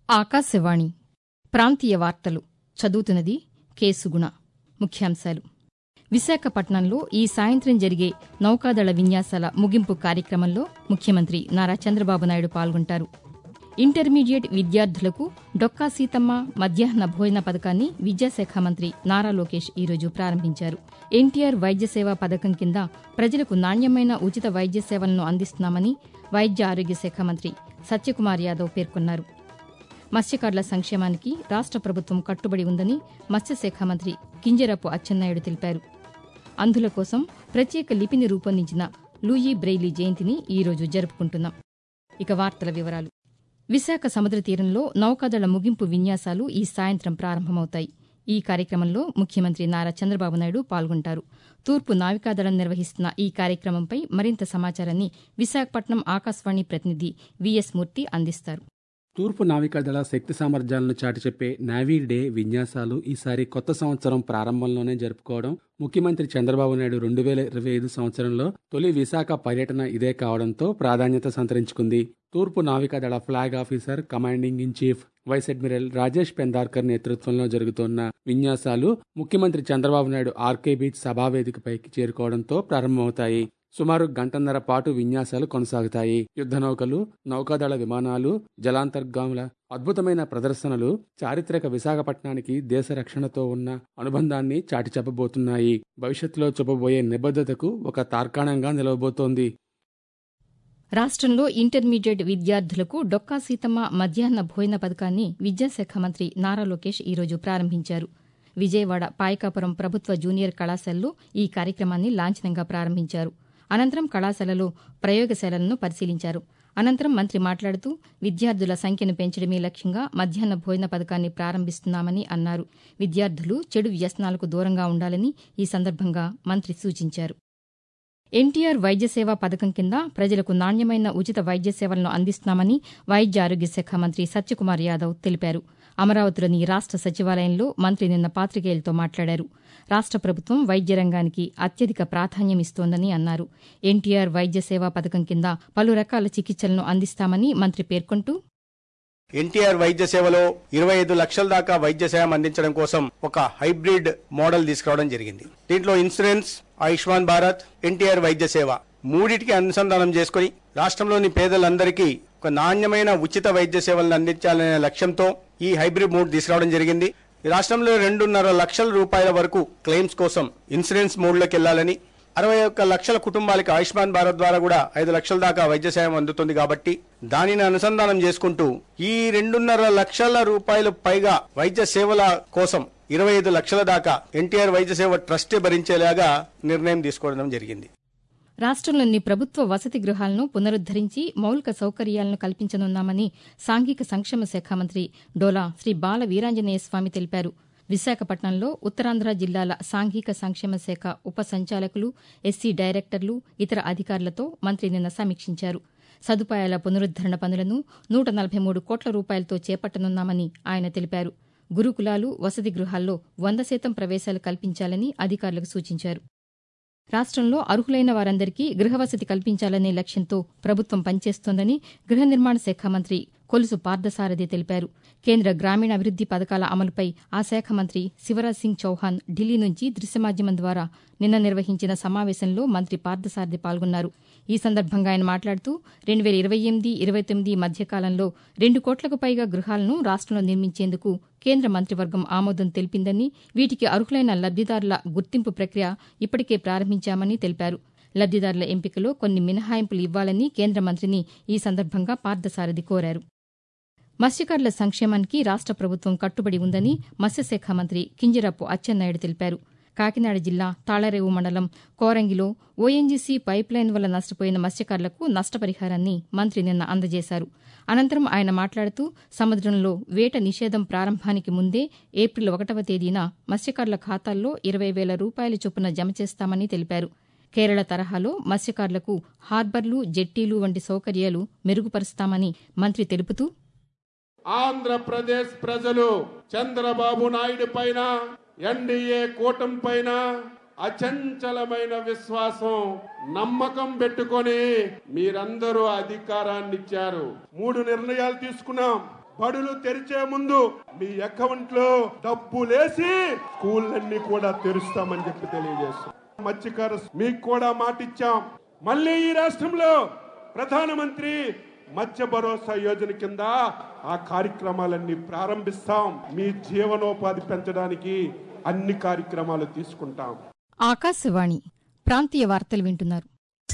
ఆకాశవాణి ప్రాంతీయ వార్తలు చదువుతున్నది కేసుగుణ ముఖ్యాంశాలు విశాఖపట్నంలో ఈ సాయంత్రం జరిగే నౌకాదళ విన్యాసాల ముగింపు కార్యక్రమంలో ముఖ్యమంత్రి నారా చంద్రబాబు నాయుడు పాల్గొంటారు ఇంటర్మీడియట్ విద్యార్థులకు డొక్కా సీతమ్మ మధ్యాహ్న భోజన పథకాన్ని విద్యాశాఖ మంత్రి నారా లోకేష్ ఈరోజు ప్రారంభించారు ఎన్టీఆర్ వైద్య సేవా పథకం కింద ప్రజలకు నాణ్యమైన ఉచిత వైద్య సేవలను అందిస్తున్నామని వైద్య ఆరోగ్య శాఖ మంత్రి సత్యకుమార్ యాదవ్ పేర్కొన్నారు మత్స్యకారుల సంక్షేమానికి రాష్ట ప్రభుత్వం కట్టుబడి ఉందని మత్స్యశాఖ మంత్రి కింజరాపు అచ్చెన్నాయుడు తెలిపారు అంధుల కోసం ప్రత్యేక లిపిని రూపొందించిన లూయీ బ్రెయిలీ జయంతిని ఈరోజు జరుపుకుంటున్నాం ఇక వార్తల వివరాలు విశాఖ సముద్ర తీరంలో నౌకాదళ ముగింపు విన్యాసాలు ఈ సాయంత్రం ప్రారంభమవుతాయి ఈ కార్యక్రమంలో ముఖ్యమంత్రి నారా చంద్రబాబు నాయుడు పాల్గొంటారు తూర్పు నావికాదళం నిర్వహిస్తున్న ఈ కార్యక్రమంపై మరింత సమాచారాన్ని విశాఖపట్నం ఆకాశవాణి ప్రతినిధి విఎస్ మూర్తి అందిస్తారు తూర్పు నావికాదళ శక్తి సామర్థ్యాలను చాటి చెప్పే నావీ డే విన్యాసాలు ఈసారి కొత్త సంవత్సరం ప్రారంభంలోనే జరుపుకోవడం ముఖ్యమంత్రి చంద్రబాబు నాయుడు రెండు వేల ఇరవై ఐదు సంవత్సరంలో తొలి విశాఖ పర్యటన ఇదే కావడంతో ప్రాధాన్యత సంతరించుకుంది తూర్పు నావికాదళ flag officer commanding in chief vice admiral Rajesh Pendarkar నేతృత్వంలో జరుగుతున్న విన్యాసాలు ముఖ్యమంత్రి చంద్రబాబు నాయుడు ఆర్కే బీచ్ సభావేదికపైకి చేరుకోవడంతో ప్రారంభమవుతాయి సుమారు గంటన్నర పాటు విన్యాసాలు కొనసాగుతాయి యుద్ధ నౌకలు నౌకాదళ విమానాలు జలాంతర్గాముల అద్భుతమైన ప్రదర్శనలు చారిత్రక విశాఖపట్నానికి దేశ రక్షణతో ఉన్న అనుబంధాన్ని చాటి చెప్పబోతున్నాయి భవిష్యత్తులో చూపబోయే నిబద్ధతకు ఒక తార్కాణంగా నిలవబోతోంది రాష్ట్రంలో ఇంటర్మీడియట్ విద్యార్థులకు డొక్కా సీతమ్మ మధ్యాహ్న భోజన పథకాన్ని విద్యాశాఖ మంత్రి నారా లోకేష్ ఈరోజు ప్రారంభించారు విజయవాడ పాయకాపురం ప్రభుత్వ జూనియర్ కళాశాలలో ఈ కార్యక్రమాన్ని లాంఛనంగా ప్రారంభించారు అనంతరం కళాశాలలో ప్రయోగశాలలను పరిశీలించారు అనంతరం మంత్రి మాట్లాడుతూ విద్యార్థుల సంఖ్యను పెంచడమే లక్ష్యంగా మధ్యాహ్న భోజన పథకాన్ని ప్రారంభిస్తున్నామని అన్నారు విద్యార్థులు చెడు వ్యసనాలకు దూరంగా ఉండాలని ఈ సందర్భంగా మంత్రి సూచించారు ఎన్టీఆర్ వైద్య సేవా పథకం కింద ప్రజలకు నాణ్యమైన ఉచిత వైద్య సేవలను అందిస్తున్నామని వైద్య ఆరోగ్య శాఖ మంత్రి సత్యకుమార్ యాదవ్ తెలిపారు అమరావతిలోని రాష్ట సచివాలయంలో మంత్రి నిన్న పాతికేయులతో మాట్లాడారు రాష్ట ప్రభుత్వం వైద్య రంగానికి అత్యధిక ప్రాధాన్యం ఇస్తోందని అన్నారు ఎన్టీఆర్ వైద్య సేవా పథకం కింద పలు రకాల చికిత్సలను అందిస్తామని మంత్రి పేర్కొంటూ ఎన్టీఆర్ వైద్య సేవలో ఇరవై ఐదు లక్షల దాకా వైద్య సేవ అందించడం కోసం ఒక హైబ్రిడ్ మోడల్ తీసుకురావడం జరిగింది దీంట్లో ఇన్సూరెన్స్ ఆయుష్మాన్ భారత్ ఎన్టీఆర్ వైద్య సేవ మూడిటికి అనుసంధానం చేసుకుని రాష్ట్రంలోని పేదలందరికీ ఒక నాణ్యమైన ఉచిత వైద్య సేవలను అందించాలనే లక్ష్యంతో ఈ హైబ్రిడ్ మోడ్ తీసుకురావడం జరిగింది ఈ రాష్ట్రంలో రెండున్నర లక్షల రూపాయల వరకు క్లెయిమ్స్ కోసం ఇన్సూరెన్స్ మోడ్లోకి వెళ్లాలని అరవై ఒక్క లక్షల కుటుంబాలకి ఆయుష్మాన్ భారత్ ద్వారా కూడా ఐదు లక్షల దాకా వైద్య సేవం అందుతుంది కాబట్టి దానిని అనుసంధానం చేసుకుంటూ ఈ రెండున్నర లక్షల రూపాయలు పైగా వైద్య సేవల కోసం ఇరవై ఐదు లక్షల దాకా ఎన్టీఆర్ వైద్య సేవ ట్రస్టే భరించేలాగా నిర్ణయం తీసుకోవడం జరిగింది రాష్ట్రంలోని ప్రభుత్వ వసతి గృహాలను పునరుద్దరించి మౌలిక సౌకర్యాలను కల్పించనున్నామని సాంఘిక సంక్షేమ శాఖ మంత్రి డోలా శ్రీ బాల వీరాంజనేయ స్వామి తెలిపారు విశాఖపట్నంలో ఉత్తరాంధ్ర జిల్లాల సాంఘిక సంక్షేమ శాఖ ఉప సంచాలకులు ఎస్సీ డైరెక్టర్లు ఇతర అధికారులతో మంత్రి నిన్న సమీక్షించారు సదుపాయాల పునరుద్దరణ పనులను నూట నలభై మూడు కోట్ల రూపాయలతో చేపట్టనున్నామని ఆయన తెలిపారు గురుకులాలు వసతి గృహాల్లో వంద శాతం ప్రవేశాలు కల్పించాలని అధికారులకు సూచించారు రాష్ట్రంలో అర్హులైన వారందరికీ గృహవసతి కల్పించాలనే లక్ష్యంతో ప్రభుత్వం పనిచేస్తోందని గృహ నిర్మాణ శాఖ మంత్రి కొలుసు పార్థసారథి తెలిపారు కేంద్ర గ్రామీణాభివృద్ది పథకాల అమలుపై ఆ శాఖ మంత్రి శివరాజ్ సింగ్ చౌహాన్ ఢిల్లీ నుంచి దృశ్యమాధ్యమం ద్వారా నిన్న నిర్వహించిన సమావేశంలో మంత్రి పార్థసారథి పాల్గొన్నారు ఈ సందర్భంగా ఆయన మాట్లాడుతూ రెండు వేల ఇరవై ఎనిమిది ఇరవై తొమ్మిది మధ్యకాలంలో రెండు కోట్లకు పైగా గృహాలను రాష్ట్రంలో నిర్మించేందుకు కేంద్ర మంత్రివర్గం ఆమోదం తెలిపిందని వీటికి అర్హులైన లబ్దిదారుల గుర్తింపు ప్రక్రియ ఇప్పటికే ప్రారంభించామని తెలిపారు లబ్దిదారుల ఎంపికలో కొన్ని మినహాయింపులు ఇవ్వాలని కేంద్ర మంత్రిని ఈ సందర్భంగా పార్థసారథి కోరారు మత్స్యకారుల సంక్షేమానికి రాష్ట ప్రభుత్వం కట్టుబడి ఉందని మత్స్యశాఖ మంత్రి కింజరాపు అచ్చెన్నాయుడు తెలిపారు కాకినాడ జిల్లా తాళరేవు మండలం కోరంగిలో ఓఎన్జీసీ పైప్లైన్ వల్ల నష్టపోయిన మత్స్యకారులకు నష్టపరిహారాన్ని మంత్రి నిన్న అందజేశారు అనంతరం ఆయన మాట్లాడుతూ సముద్రంలో వేట నిషేధం ప్రారంభానికి ముందే ఏప్రిల్ ఒకటవ తేదీన మత్స్యకారుల ఖాతాల్లో ఇరవై వేల రూపాయల చొప్పున జమ చేస్తామని తెలిపారు కేరళ తరహాలో మత్స్యకారులకు హార్బర్లు జెట్టీలు వంటి సౌకర్యాలు మెరుగుపరుస్తామని మంత్రి తెలుపుతూ ఆంధ్రప్రదేశ్ ప్రజలు చంద్రబాబు నాయుడు పైన ఎన్డీఏ కూటమి పైన అచంచలమైన విశ్వాసం నమ్మకం పెట్టుకొని మీరందరూ అధికారాన్ని ఇచ్చారు మూడు నిర్ణయాలు తీసుకున్నాం బడులు తెరిచే ముందు మీ అకౌంట్ లో డబ్బులేసి స్కూళ్ళన్నీ కూడా తెరుస్తామని చెప్పి తెలియజేస్తాం మత్స్యకార మీకు కూడా మాటిచ్చాం మళ్ళీ ఈ రాష్ట్రంలో ప్రధానమంత్రి మత్స్య భరోసా యోజన కింద ఆ కార్యక్రమాలన్నీ ప్రారంభిస్తాం మీ జీవనోపాధి పెంచడానికి అన్ని కార్యక్రమాలు తీసుకుంటాం ఆకాశవాణి ప్రాంతీయ వార్తలు వింటున్నారు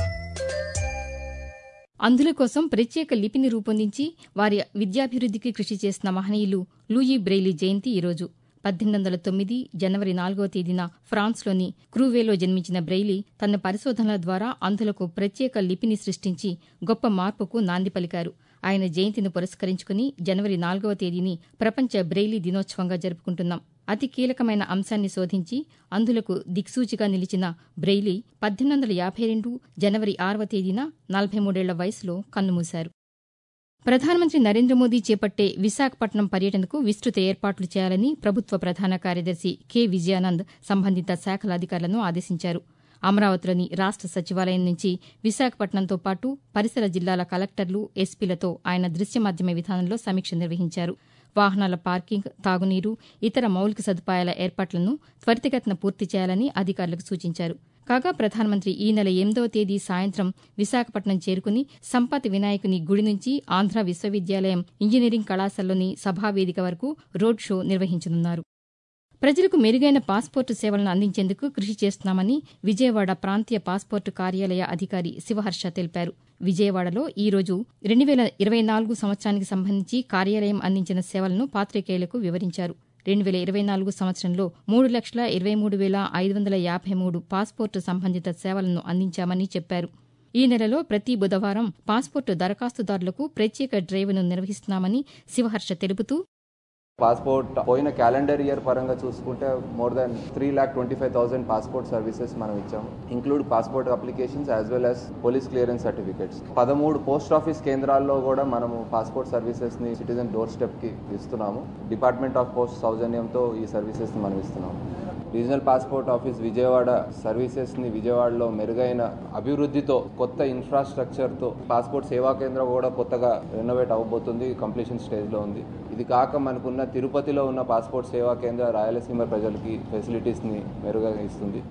అంధుల కోసం ప్రత్యేక లిపిని రూపొందించి వారి విద్యాభివృద్ధికి కృషి చేసిన మహనీయులు లూయి బ్రెయిలీ జయంతి ఈరోజు పద్దెనిమిది వందల తొమ్మిది జనవరి నాలుగవ తేదీన ఫ్రాన్స్లోని క్రూవేలో జన్మించిన బ్రెయిలీ తన పరిశోధనల ద్వారా అంధులకు ప్రత్యేక లిపిని సృష్టించి గొప్ప మార్పుకు నాంది పలికారు ఆయన జయంతిని పురస్కరించుకుని జనవరి నాలుగవ తేదీని ప్రపంచ బ్రెయిలీ దినోత్సవంగా జరుపుకుంటున్నాం అతి కీలకమైన అంశాన్ని శోధించి అంధులకు దిక్సూచిగా నిలిచిన బ్రెయిలీ పద్దెనిమిది వందల యాభై రెండు జనవరి ఆరవ తేదీన నలభై మూడేళ్ల వయసులో కన్నుమూశారు ప్రధానమంత్రి నరేంద్ర మోదీ చేపట్టే విశాఖపట్నం పర్యటనకు విస్తృత ఏర్పాట్లు చేయాలని ప్రభుత్వ ప్రధాన కార్యదర్శి కె విజయానంద్ సంబంధిత శాఖల అధికారులను ఆదేశించారు అమరావతిలోని రాష్ట సచివాలయం నుంచి విశాఖపట్నంతో పాటు పరిసర జిల్లాల కలెక్టర్లు ఎస్పీలతో ఆయన దృశ్య మాధ్యమ విధానంలో సమీక్ష నిర్వహించారు వాహనాల పార్కింగ్ తాగునీరు ఇతర మౌలిక సదుపాయాల ఏర్పాట్లను త్వరితగతిన పూర్తి చేయాలని అధికారులకు సూచించారు కాగా ప్రధానమంత్రి ఈ నెల ఎనిమిదవ తేదీ సాయంత్రం విశాఖపట్నం చేరుకుని సంపత్ వినాయకుని గుడి నుంచి ఆంధ్ర విశ్వవిద్యాలయం ఇంజనీరింగ్ కళాశాలలోని సభావేదిక వరకు రోడ్ షో నిర్వహించనున్నారు ప్రజలకు మెరుగైన పాస్పోర్టు సేవలను అందించేందుకు కృషి చేస్తున్నామని విజయవాడ ప్రాంతీయ పాస్పోర్టు కార్యాలయ అధికారి శివహర్ష తెలిపారు విజయవాడలో ఈ రోజు రెండు వేల ఇరవై నాలుగు సంవత్సరానికి సంబంధించి కార్యాలయం అందించిన సేవలను పాతికేయులకు వివరించారు రెండు వేల ఇరవై నాలుగు సంవత్సరంలో మూడు లక్షల ఇరవై మూడు వేల ఐదు వందల యాభై మూడు పాస్పోర్టు సంబంధిత సేవలను అందించామని చెప్పారు ఈ నెలలో ప్రతి బుధవారం పాస్పోర్టు దరఖాస్తుదారులకు ప్రత్యేక డ్రైవ్ను నిర్వహిస్తున్నామని శివహర్ష తెలుపుతూ పాస్పోర్ట్ పోయిన క్యాలెండర్ ఇయర్ పరంగా చూసుకుంటే more than three lakh twenty five thousand passport services మనం ఇచ్చాము include passport applications as well as police clearance certificates పదమూడు పోస్ట్ ఆఫీస్ కేంద్రాల్లో కూడా మనము పాస్పోర్ట్ సర్వీసెస్ని సిటిజన్ డోర్ స్టెప్కి ఇస్తున్నాము డిపార్ట్మెంట్ ఆఫ్ పోస్ట్ సౌజన్యంతో ఈ సర్వీసెస్ని మనం ఇస్తున్నాము రీజనల్ పాస్పోర్ట్ ఆఫీస్ విజయవాడ సర్వీసెస్ని విజయవాడలో మెరుగైన అభివృద్ధితో కొత్త ఇన్ఫ్రాస్ట్రక్చర్తో పాస్పోర్ట్ సేవా కేంద్రం కూడా కొత్తగా రెనోవేట్ అవ్వబోతుంది కంప్లీషన్ స్టేజ్లో ఉంది ఇది కాక మనకున్న తిరుపతిలో ఉన్న పాస్పోర్ట్ సేవా కేంద్ర రాయలసీమ ప్రజలకి ఫెసిలిటీస్ని మెరుగ్గా ఇస్తుంది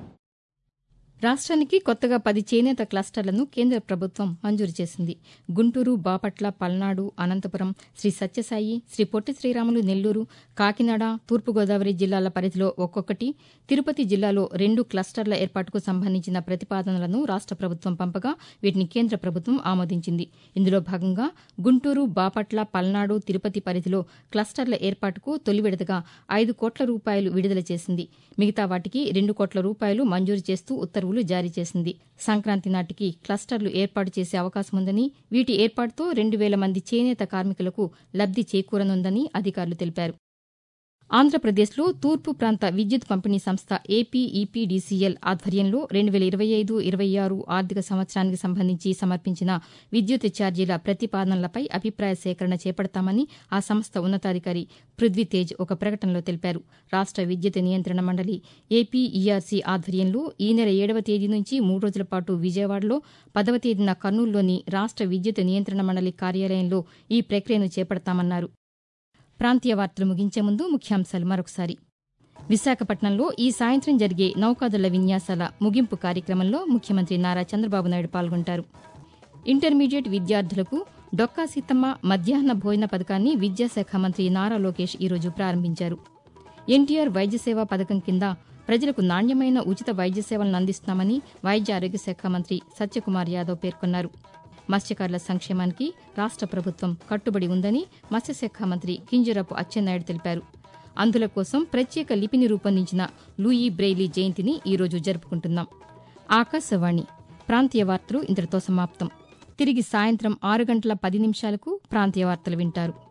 రాష్ట్రానికి కొత్తగా పది చేనేత క్లస్టర్లను కేంద్ర ప్రభుత్వం మంజూరు చేసింది గుంటూరు బాపట్ల పల్నాడు అనంతపురం శ్రీ సత్యసాయి శ్రీ పొట్టి శ్రీరాములు నెల్లూరు కాకినాడ తూర్పుగోదావరి జిల్లాల పరిధిలో ఒక్కొక్కటి తిరుపతి జిల్లాలో రెండు క్లస్టర్ల ఏర్పాటుకు సంబంధించిన ప్రతిపాదనలను రాష్ట ప్రభుత్వం పంపగా వీటిని కేంద్ర ప్రభుత్వం ఆమోదించింది ఇందులో భాగంగా గుంటూరు బాపట్ల పల్నాడు తిరుపతి పరిధిలో క్లస్టర్ల ఏర్పాటుకు తొలి విడతగా ఐదు కోట్ల రూపాయలు విడుదల చేసింది మిగతా వాటికి రెండు కోట్ల రూపాయలు మంజూరు చేస్తూ ఉత్తర్వులు జారీ చేసింది సంక్రాంతి నాటికి క్లస్టర్లు ఏర్పాటు చేసే అవకాశం ఉందని వీటి ఏర్పాటుతో రెండు వేల మంది చేనేత కార్మికులకు లబ్ది చేకూరనుందని అధికారులు తెలిపారు ఆంధ్రప్రదేశ్లో తూర్పు ప్రాంత విద్యుత్ పంపిణీ సంస్థ ఏపీఈపీడీసీఎల్ ఆధ్వర్యంలో రెండు వేల ఇరవై ఐదు ఇరవై ఆరు ఆర్థిక సంవత్సరానికి సంబంధించి సమర్పించిన విద్యుత్ ఛార్జీల ప్రతిపాదనలపై అభిప్రాయ సేకరణ చేపడతామని ఆ సంస్థ ఉన్నతాధికారి పృథ్వీతేజ్ ఒక ప్రకటనలో తెలిపారు రాష్ట విద్యుత్ నియంత్రణ మండలి ఏపీఈఆర్సీ ఆధ్వర్యంలో ఈ నెల ఏడవ తేదీ నుంచి మూడు రోజుల పాటు విజయవాడలో పదవ తేదీన కర్నూలులోని రాష్ట విద్యుత్ నియంత్రణ మండలి కార్యాలయంలో ఈ ప్రక్రియను చేపడతామన్నారు ప్రాంతీయ వార్తలు ముగించే ముందు ముఖ్యాంశాలు మరొకసారి విశాఖపట్నంలో ఈ సాయంత్రం జరిగే నౌకాదళ విన్యాసాల ముగింపు కార్యక్రమంలో ముఖ్యమంత్రి నారా చంద్రబాబు నాయుడు పాల్గొంటారు ఇంటర్మీడియట్ విద్యార్థులకు డొక్కా సీతమ్మ మధ్యాహ్న భోజన పథకాన్ని విద్యాశాఖ మంత్రి నారా లోకేష్ ఈరోజు ప్రారంభించారు ఎన్టీఆర్ వైద్య సేవా పథకం కింద ప్రజలకు నాణ్యమైన ఉచిత వైద్య సేవలను అందిస్తున్నామని వైద్య ఆరోగ్య శాఖ మంత్రి సత్యకుమార్ యాదవ్ పేర్కొన్నారు మత్స్యకారుల సంక్షేమానికి రాష్ట ప్రభుత్వం కట్టుబడి ఉందని మత్స్యశాఖ మంత్రి కింజరపు అచ్చెన్నాయుడు తెలిపారు అంధుల కోసం ప్రత్యేక లిపిని రూపొందించిన లూయి బ్రెయిలీ జయంతిని ఈరోజు జరుపుకుంటున్నాం ఆకాశవాణి ప్రాంతీయ వార్తలు ఇంతటితో సమాప్తం తిరిగి సాయంత్రం ఆరు గంటల పది నిమిషాలకు ప్రాంతీయ వార్తలు వింటారు